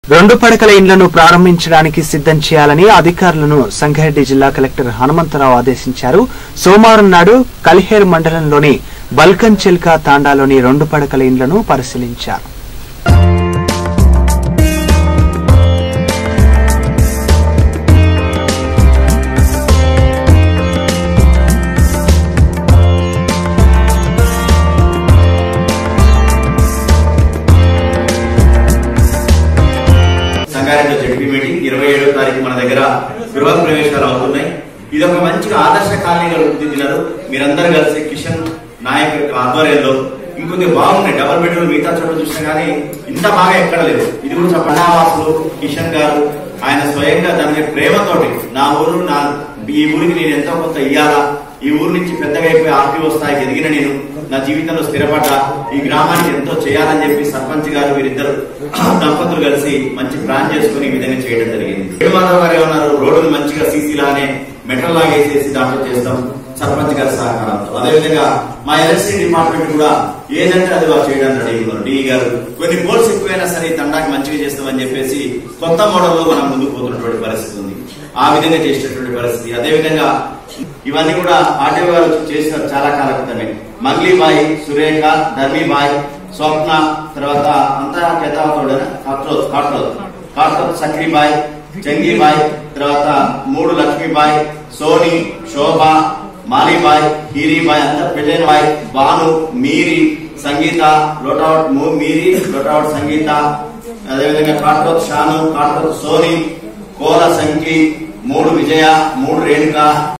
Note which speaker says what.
Speaker 1: రెండు పడకల ఇండ్లను ప్రారంభించడానికి సిద్ధం చేయాలని అధికారులను సంగారెడ్డి జిల్లా కలెక్టర్ హనుమంతరావు ఆదేశించారు సోమవారం నాడు కలిహేర్ మండలంలోని బల్కన్ చిల్కా తాండాలోని రెండు పడకల ఇండ్లను పరిశీలించారు
Speaker 2: సంగారెడ్డి జడ్పీ మీటింగ్ ఇరవై ఏడో తారీఖు మన దగ్గర గృహ ప్రవేశాలు అవుతున్నాయి ఇది ఒక మంచిగా ఆదర్శ కాలనీగా రూపుదిద్దినారు మీరందరూ కలిసి కిషన్ నాయక్ యొక్క ఆధ్వర్యంలో ఇంకొద్ది బాగున్నాయి డబల్ బెడ్రూమ్ మిగతా చోట్ల చూసినా కానీ ఇంత బాగా ఎక్కడ లేదు ఇది కూడా పన్నావాసులు కిషన్ గారు ఆయన స్వయంగా దాని మీద ప్రేమతోటి నా ఊరు నా ఈ ఊరికి నేను ఎంతో కొంత ఇయ్యాలా ఈ ఊరు నుంచి పెద్దగా అయిపోయి ఆర్టీఓ స్థాయికి ఎదిగిన నేను నా జీవితంలో స్థిరపడ్డా ఈ గ్రామానికి ఎంతో చేయాలని చెప్పి సర్పంచ్ గారు వీరిద్దరు దంపతులు కలిసి మంచి ప్లాన్ చేసుకుని ఈ విధంగా చేయడం జరిగింది వేణుమాధవ్ గారు ఏమన్నారు రోడ్డును మంచిగా సీసీ లానే మెటల్ లాగా వేసేసి దాంట్లో చేస్తాం సర్పంచ్ గారి సహకారంతో అదేవిధంగా మా ఎలక్ట్రిసిటీ డిపార్ట్మెంట్ కూడా ఏదంటే అది వాళ్ళు చేయడానికి రెడీ ఉన్నారు డి గారు కొన్ని పోల్స్ ఎక్కువైనా సరే ఈ తండాకి మంచిగా చేస్తామని చెప్పేసి కొత్త మోడల్లో మనం ముందుకు పోతున్నటువంటి పరిస్థితి ఉంది ఆ విధంగా చేసేటటువంటి పరిస్థితి అదేవిధంగా ఇవన్నీ కూడా ఆర్టీఓ గారు చేసిన చాలా కాలం క్రితమే మంగ్లీబాయి సురేఖ ధర్మీబాయి స్వప్న తర్వాత అంతా కేతావతోడన కాట్రోత్ కాట్రోత్ కాట్రోత్ సక్రీబాయి జంగీబాయి తర్వాత మూడు లక్ష్మీబాయి సోని శోభ మాలీబాయ్ హీరీబాయ్ అంతా పెళ్ళైన బాయ్ భాను మీరి సంగీత లోటావట్ మూ మీరి లోటావట్ సంగీత అదేవిధంగా కాట్రోత్ షాను కాట్రోత్ సోని కోల సంఖ్య మూడు విజయ మూడు రేణుక